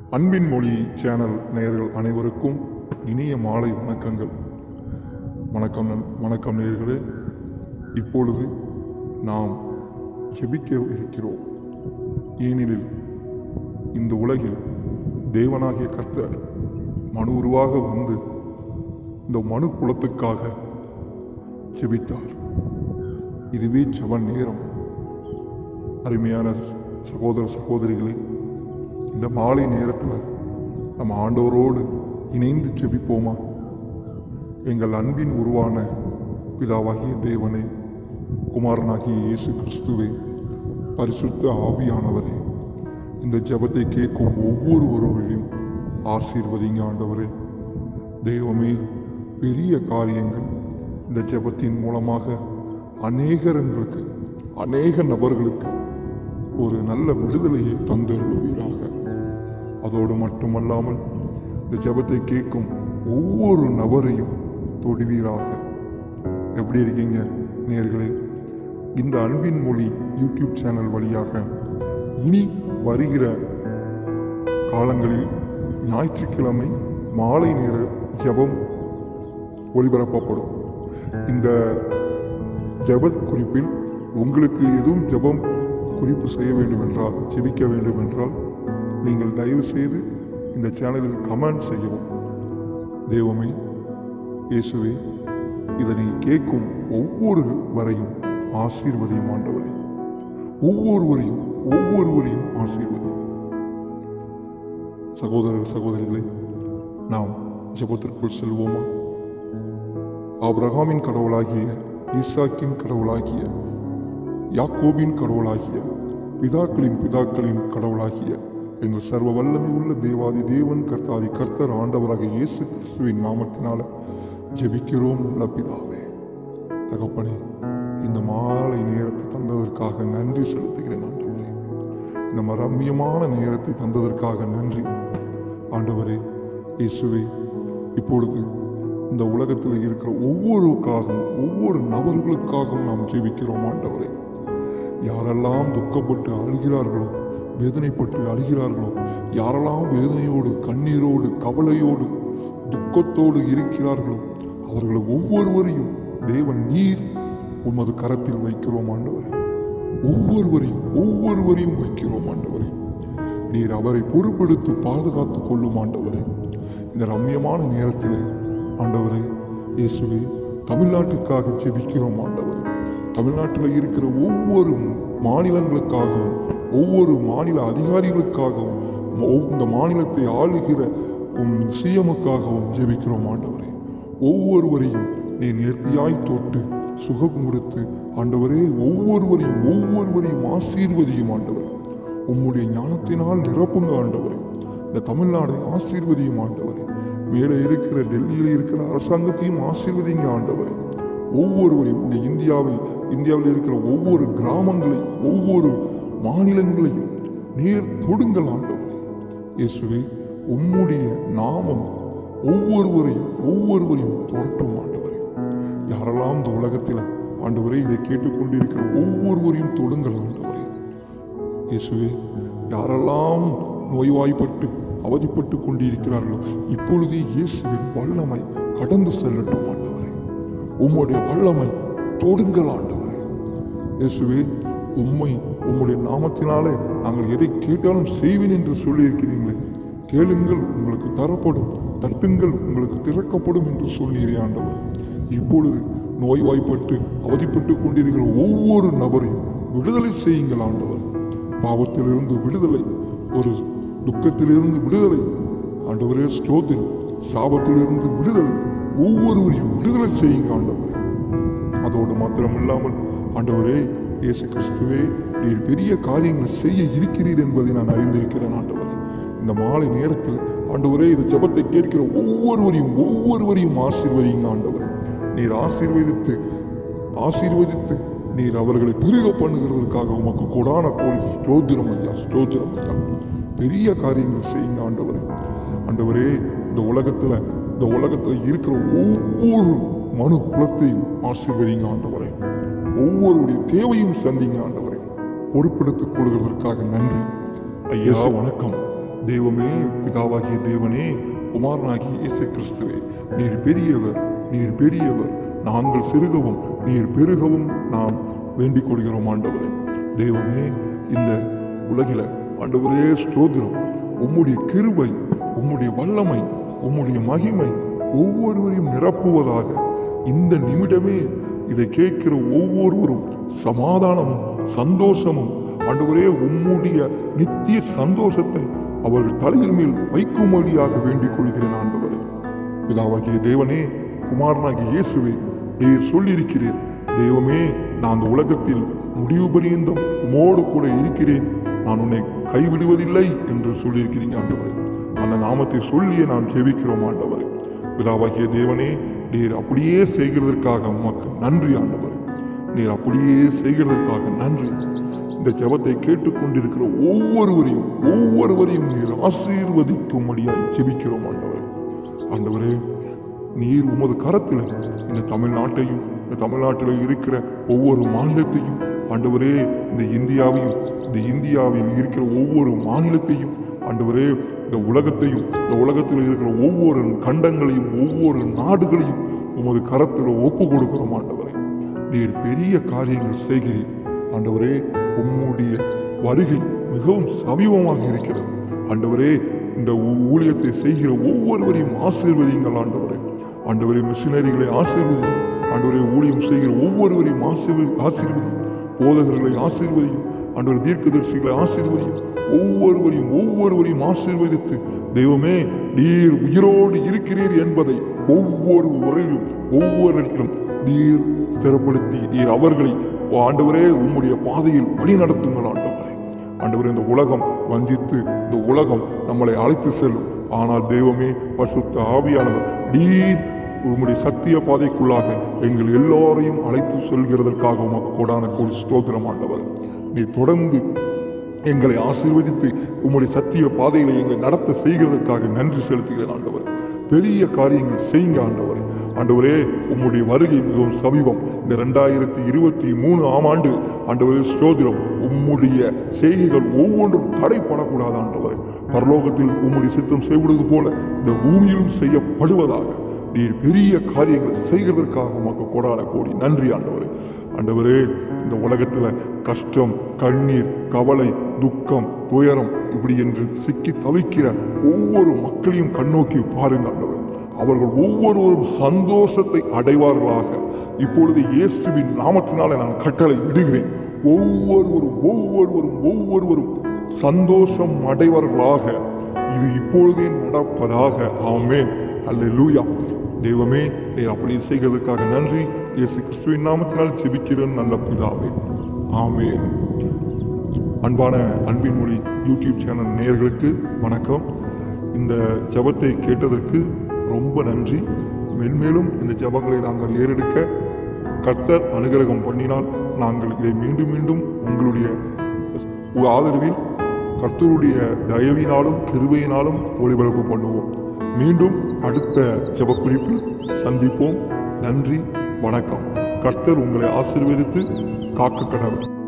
அன்பின் மொழி சேனல் நேயர்கள் அனைவருக்கும் இனிய மாலை வணக்கங்கள் வணக்கம் நண்- வணக்கம் நேயர்களே இப்பொழுது நாம் ஜெபிக்க இருக்கிறோம் ஏனெனில் இந்த உலகில் தேவனாகிய கர்த்தர் மனு உருவாக வந்து இந்த மனு குலத்துக்காக ஜெபித்தார் இதுவே ஜெப நேரம் அருமையான சகோதர சகோதரிகளே இந்த மாலை நேரத்தில் நம்ம ஆண்டவரோடு இணைந்து ஜெபிப்போமா எங்கள் அன்பின் உருவான பிதாவாகிய தேவனே குமாரனாகிய இயேசு கிறிஸ்துவே பரிசுத்த ஆவியானவரே இந்த ஜெபத்தை கேட்கும் ஒவ்வொருவரையும் ஆசீர்வதிங்க ஆண்டவரே தெய்வமே பெரிய காரியங்கள் இந்த ஜெபத்தின் மூலமாக அநேகரங்களுக்கு அநேக நபர்களுக்கு ஒரு நல்ல விடுதலையை தந்தருளுவீராக அதோடு மட்டுமல்லாமல் இந்த ஜெபத்தை கேட்கும் ஒவ்வொரு நபரையும் தொடுவீராக எப்படி இருக்கீங்க நேர்களே இந்த அன்பின் மொழி யூடியூப் சேனல் வழியாக இனி வருகிற காலங்களில் ஞாயிற்றுக்கிழமை மாலை நேர ஜெபம் ஒளிபரப்பப்படும் இந்த ஜெப குறிப்பில் உங்களுக்கு எதுவும் ஜெபம் குறிப்பு செய்ய வேண்டும் என்றால் ஜெபிக்க வேண்டும் என்றால் நீங்கள் தயவு செய்து இந்த சேனலில் கமெண்ட் செய்யவும் தெய்வமே இயேசுவே இதனை கேட்கும் ஒவ்வொரு வரையும் ஆசீர்வதியும் ஆண்டவரே ஒவ்வொருவரையும் ஒவ்வொருவரையும் ஆசீர்வதியும் சகோதர சகோதரிகளே நாம் ஜெபத்திற்குள் செல்வோமா ஆபிரகாமின் கடவுளாகிய ஈசாக்கின் கடவுளாகிய யாக்கோபின் கடவுளாகிய பிதாக்களின் பிதாக்களின் கடவுளாகிய எங்கள் சர்வ வல்லமை உள்ள தேவாதி தேவன் கர்த்தாதி கர்த்தர் ஆண்டவராக இயேசு கிறிஸ்துவின் நாமத்தினால ஜெபிக்கிறோம் நல்ல பிதாவே தகப்பனே இந்த மாலை நேரத்தை தந்ததற்காக நன்றி செலுத்துகிறேன் ஆண்டவரே இந்த ரம்மியமான நேரத்தை தந்ததற்காக நன்றி ஆண்டவரே இயேசுவே இப்பொழுது இந்த உலகத்தில் இருக்கிற ஒவ்வொருக்காகவும் ஒவ்வொரு நபர்களுக்காகவும் நாம் ஜெபிக்கிறோம் ஆண்டவரே யாரெல்லாம் துக்கப்பட்டு அழுகிறார்களோ வேதனைப்பட்டு அழுகிறார்களோ யாரெல்லாம் வேதனையோடு கண்ணீரோடு கவலையோடு துக்கத்தோடு இருக்கிறார்களோ அவர்கள் ஒவ்வொருவரையும் தேவன் நீர் உமது கரத்தில் வைக்கிறோம் ஆண்டவரே ஒவ்வொருவரையும் ஒவ்வொருவரையும் வைக்கிறோம் ஆண்டவரே நீர் அவரை பொறுப்பெடுத்து பாதுகாத்துக் கொள்ளும் ஆண்டவரே இந்த ரம்மியமான நேரத்திலே ஆண்டவரே இயேசுவே தமிழ்நாட்டுக்காக ஜெபிக்கிறோம் ஆண்டவரே தமிழ்நாட்டில் இருக்கிற ஒவ்வொரு மாநிலங்களுக்காகவும் ஒவ்வொரு மாநில அதிகாரிகளுக்காகவும் ஒவ்- இந்த மாநிலத்தை ஆளுகிற உம் சிஎமுக்காகவும் ஜெபிக்கிறோம் ஆண்டவரே ஒவ்வொருவரையும் நீ நேர்த்தியாய் தொட்டு சுகம் கொடுத்து ஆண்டவரே ஒவ்வொருவரையும் ஒவ்வொருவரையும் ஆசீர்வதியும் ஆண்டவர் உம்முடைய ஞானத்தினால் நிரப்புங்க ஆண்டவரே இந்த தமிழ்நாடை ஆசீர்வதியும் ஆண்டவரே மேலே இருக்கிற டெல்லியில் இருக்கிற அரசாங்கத்தையும் ஆசீர்வதிங்க ஆண்டவரே ஒவ்வொருவரையும் இந்த இந்தியாவை இந்தியாவில் இருக்கிற ஒவ்வொரு கிராமங்களையும் ஒவ்வொரு மாநிலங்களையும் நேர் தொடுங்கள் ஆண்டவரே இயேசுவே உம்முடைய நாமம் ஒவ்வொருவரையும் ஒவ்வொருவரையும் தொடட்டும் ஆண்டவரே யாரெல்லாம் இந்த உலகத்தில் ஆண்டவரே இதை கேட்டுக்கொண்டிருக்கிற ஒவ்வொருவரையும் தொடுங்கள் ஆண்டவரே இயேசுவே யாரெல்லாம் நோய்வாய்ப்பட்டு அவதிப்பட்டு கொண்டிருக்கிறார்களோ இப்பொழுதே இயேசுவின் வல்லமை கடந்து செல்லட்டும் ஆண்டவரே உம்முடைய வல்லமை தொடுங்கள் ஆண்டவரே இயேசுவே உம்மை உம்முடைய நாமத்தினாலே நாங்கள் எதை கேட்டாலும் செய்வேன் என்று சொல்லியிருக்கிறீங்களே கேளுங்கள் உங்களுக்கு தரப்படும் தட்டுங்கள் உங்களுக்கு திறக்கப்படும் என்று சொன்னீரே ஆண்டவர் இப்பொழுது நோய்வாய்ப்பட்டு அவதிப்பட்டு கொண்டிருக்கிற ஒவ்வொரு நபரையும் விடுதலை செய்யுங்கள் ஆண்டவர் பாவத்திலிருந்து விடுதலை ஒரு துக்கத்திலிருந்து விடுதலை ஆண்டவரே ஸ்தோத்திரம் சாபத்திலிருந்து விடுதலை ஒவ்வொருவரையும் விடுதலை செய்யுங்க ஆண்டவரே அதோடு மாத்திரமில்லாமல் ஆண்டவரே இயேசு கிறிஸ்துவே நீர் பெரிய காரியங்களை செய்ய இருக்கிறீர் என்பதை நான் அறிந்திருக்கிறேன் ஆண்டவரே இந்த மாலை நேரத்தில் ஆண்டவரே இந்த ஜெபத்தை கேட்கிற ஒவ்வொருவரையும் ஒவ்வொருவரையும் ஆசீர்வதிங்க ஆண்டவரே நீர் ஆசீர்வதித்து ஆசீர்வதித்து நீர் அவர்களை பெருக பண்ணுகிறதற்காக உமக்கு கொடான கோடி ஸ்தோத்திரம் ஐயா ஸ்தோத்திரம் ஐயா பெரிய காரியங்கள் செய்யுங்க ஆண்டவரே ஆண்டவரே இந்த உலகத்துல இந்த உலகத்துல இருக்கிற ஒவ்வொரு மனு குலத்தையும் ஆசீர்வதிங்க ஆண்டவரே ஒவ்வொருடைய தேவையும் சந்திங்க ஆண்டவரே பொறுப்பெடுத்துக் கொள்கிறதற்காக நன்றி ஐயா வணக்கம் தெய்வமே பிதாவாகிய தேவனே குமாரனாகிய இயேசு கிறிஸ்துவே நீர் பெரியவர் நீர் பெரியவர் நாங்கள் சிறுகவும் நீர் பெருகவும் நாம் வேண்டிக் கொள்கிறோம் ஆண்டவரே தெய்வமே இந்த உலகில ஆண்டவரே ஸ்தோத்திரம் உம்முடைய கிருபை உம்முடைய வல்லமை உம்முடைய மகிமை ஒவ்வொருவரையும் நிரப்புவதாக இந்த நிமிடமே இதை கேட்கிற ஒவ்வொருவரும் சமாதானமும் சந்தோஷமும் ஆண்டவரே உம்முடைய நித்திய சந்தோஷத்தை அவர்கள் தலையில் மேல் வைக்கும்படியாக வேண்டிக் கொள்கிறேன் ஆண்டவரே பிதாவாகிய தேவனே குமாரனாகிய இயேசுவே நீர் சொல்லியிருக்கிறீர் தெய்வமே நான் அந்த உலகத்தில் முடிவு பரியந்தம் உமோடு கூட இருக்கிறேன் நான் உன்னை கைவிடுவதில்லை என்று சொல்லியிருக்கிறீங்க ஆண்டவரே அந்த நாமத்தை சொல்லியே நாம் ஜெபிக்கிறோம் ஆண்டவரே பிதாவாகிய தேவனே நீர் அப்படியே செய்கிறதற்காக உமக்கு நன்றி ஆண்டவரே நீர் அப்படியே செய்கிறதற்காக நன்றி இந்த ஜெபத்தை கேட்டுக்கொண்டிருக்கிற ஒவ்வொருவரையும் ஒவ்வொருவரையும் நீர் ஆசீர்வதிக்கும்படியாய் ஜெபிக்கிறோம் ஆண்டவரே ஆண்டவரே நீர் உமது கரத்தில் இந்த தமிழ்நாட்டையும் இந்த தமிழ்நாட்டில் இருக்கிற ஒவ்வொரு மாநிலத்தையும் ஆண்டவரே இந்த இந்தியாவையும் இந்த இந்தியாவில் இருக்கிற ஒவ்வொரு மாநிலத்தையும் ஆண்டவரே இந்த உலகத்தையும் இந்த உலகத்தில் இருக்கிற ஒவ்வொரு கண்டங்களையும் ஒவ்வொரு நாடுகளையும் உமது கரத்தில் ஒப்பு கொடுக்கிறோம் ஆண்டவரே நீர் பெரிய காரியங்கள் செய்கிறீர் ஆண்டவரே உம்முடைய வருகை மிகவும் சமீபமாக இருக்கிறது ஆண்டவரே இந்த ஊ- ஊழியத்தை செய்கிற ஒவ்வொருவரையும் ஆசீர்வதிங்கள் ஆண்டவரே ஆண்டவரே மிஷினரிகளை ஆசீர்வதியும் ஆண்டவரே ஊழியம் செய்கிற ஒவ்வொருவரையும் ஆசீர்வதி ஆசீர்வதியும் போதகர்களை ஆசீர்வதியும் ஆண்டவர் தீர்க்கதரிசிகளை ஆசீர்வதியும் ஒவ்வொருவரையும் ஒவ்வொருவரையும் ஆசீர்வதித்து தெய்வமே நீர் உயிரோடு இருக்கிறீர் என்பதை ஒவ்வொரு உரையிலும் ஒவ்வொருவரிலும் நீர் ஸ்திரப்படுத்தி நீர் அவர்களை ஆண்டவரே உம்முடைய பாதையில் வழி நடத்துங்கள் ஆண்டவரே ஆண்டவரே இந்த உலகம் வஞ்சித்து இந்த உலகம் நம்மளை அழைத்து செல்லும் ஆனால் தெய்வமே பசுத்த ஆவியானவர் நீர் உம்முடைய சத்திய பாதைக்குள்ளாக எங்கள் எல்லாரையும் அழைத்து செல்கிறதற்காக உமக்கு கோடான கோடி ஸ்தோத்திரம் ஆண்டவர் நீ தொடர்ந்து எங்களை ஆசீர்வதித்து உம்முடைய சத்திய பாதையில எங்களை நடத்த செய்கிறதற்காக நன்றி செலுத்துகிறேன் ஆண்டவர் பெரிய காரியங்கள் செய்யுங்க ஆண்டவரே ஆண்டவரே உம்முடைய வருகை மிகவும் சமீபம் இந்த ரெண்டாயிரத்தி இருபத்தி மூணு ஆம் ஆண்டு ஆண்டவரே ஸ்தோத்திரம் உம்முடைய செய்கைகள் ஒவ்வொன்றும் தடைப்படக்கூடாது ஆண்டவரே பரலோகத்தில் உம்முடைய சித்தம் செய்வது போல இந்த பூமியிலும் செய்யப்படுவதாக நீர் பெரிய காரியங்களை செய்கிறதற்காக உமக்கு கொடான கோடி நன்றி ஆண்டவரே ஆண்டவரே இந்த உலகத்துல கஷ்டம் கண்ணீர் கவலை துக்கம் துயரம் இப்படி என்று சிக்கி தவிக்கிற ஒவ்வொரு மக்களையும் கண்ணோக்கி பாருங்க ஆண்டவர் அவர்கள் ஒவ்வொருவரும் சந்தோஷத்தை அடைவார்களாக இப்பொழுது இயேசுவின் நாமத்தினாலே நான் கட்டளை இடுகிறேன் ஒவ்வொருவரும் ஒவ்வொருவரும் ஒவ்வொருவரும் சந்தோஷம் அடைவார்களாக இது இப்பொழுதே நடப்பதாக ஆமென் அல்லேலூயா தெய்வமே நீர் அப்படி செய்கிறதுக்காக நன்றி இயேசு கிறிஸ்துவின் நாமத்தினால் ஜெபிக்கிறேன் நல்ல பிதாவே ஆமென் அன்பான அன்பின் மொழி யூடியூப் சேனல் நேயர்களுக்கு வணக்கம் இந்த ஜெபத்தை கேட்டதற்கு ரொம்ப நன்றி மென்மேலும் இந்த ஜெபங்களை நாங்கள் ஏறெடுக்க கர்த்தர் அனுகிரகம் பண்ணினால் நாங்கள் இதை மீண்டும் மீண்டும் உங்களுடைய ஆதரவில் கர்த்தருடைய தயவினாலும் கிருபையினாலும் ஒளிபரப்பு பண்ணுவோம் மீண்டும் அடுத்த ஜெபக்குறிப்பில் சந்திப்போம் நன்றி வணக்கம் கர்த்தர் உங்களை ஆசீர்வதித்து காக்க கடவுள்